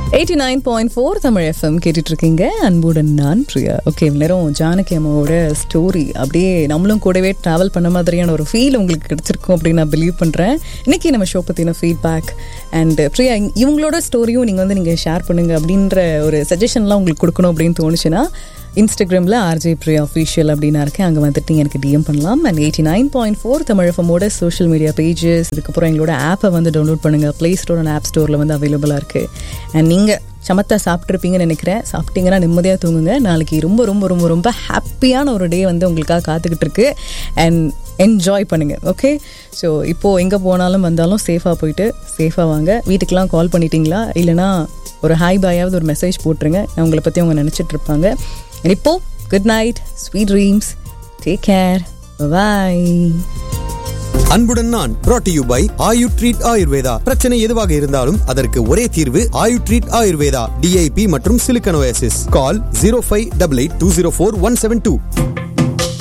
eighty nine point four Tamil FM கேட்டுட்டு இருக்கீங்க அன்புடன் நான் பிரியா ஓகே நேரம் ஜானகி அம்மாவோட ஸ்டோரி அப்படியே நம்மளும் கூடவே ட்ராவல் பண்ண மாதிரியான ஒரு ஃபீல் உங்களுக்கு கிடைச்சிருக்கும் அப்படின்னு நான் பிலீவ் பண்ணுறேன் இன்னைக்கு நம்ம ஷோ பற்றின ஃபீட்பேக் அண்ட் பிரியா இங்க- இவங்களோட ஸ்டோரியும் நீங்கள் வந்து நீங்கள் ஷேர் பண்ணுங்க அப்படின்ற ஒரு சஜஷன்லாம் உங்களுக்கு கொடுக்கணும் அப்படின்னு தோணுச்சுன்னா இன்ஸ்டாகிராமில் ஆர்ஜே பிரியா அஃபீஷியல் அப்படின்னு இருக்கேன் அங்கே வந்துட்டு நீங்க எனக்கு டிஎம் பண்ணலாம் and eighty nine point four தமிழஃபமோட சோஷியல் மீடியா பேஜஸ் இதுக்கப்புறம் எங்களோட ஆப்பை வந்து டவுன்லோட் பண்ணுங்கள் ப்ளே ஸ்டோர் அண்ட் ஆப் ஸ்டோரில் வந்து அவைலபிளாக இருக்குது அண்ட் நீங்கள் சமத்தா சாப்பிட்ருப்பீங்கன்னு நினைக்கிறேன் சாப்பிட்டீங்கன்னா நிம்மதியாக தூங்குங்க நாளைக்கு ரொம்ப ரொம்ப ரொம்ப ரொம்ப ஹாப்பியான ஒரு டே வந்து உங்களுக்காக காத்துக்கிட்டு இருக்கு அண்ட் என்ஜாய் பண்ணுங்க ஓகே ஸோ இப்போது எங்கே போனாலும் வந்தாலும் சேஃபாக போயிட்டு சேஃபாக வாங்க வீட்டுக்கெலாம் கால் பண்ணிட்டீங்களா இல்லைனா ஒரு ஹாய் பாயாவது ஒரு மெசேஜ் போட்டுருங்க உங்களை பற்றி அவங்க நினச்சிட்டு இருப்பாங்க And இப்போ good night sweet dreams take care bye அன்புடன் நான் brought to you by Ayu treat Ayurveda பிரச்சனை எதுவாக இருந்தாலும் அதற்கு ஒரே தீர்வு ஆயு ட்ரீட் ஆயுர்வேதா டிஐபி மற்றும் சிலிக்கனோசிஸ் call zero five double eight two zero four one seven two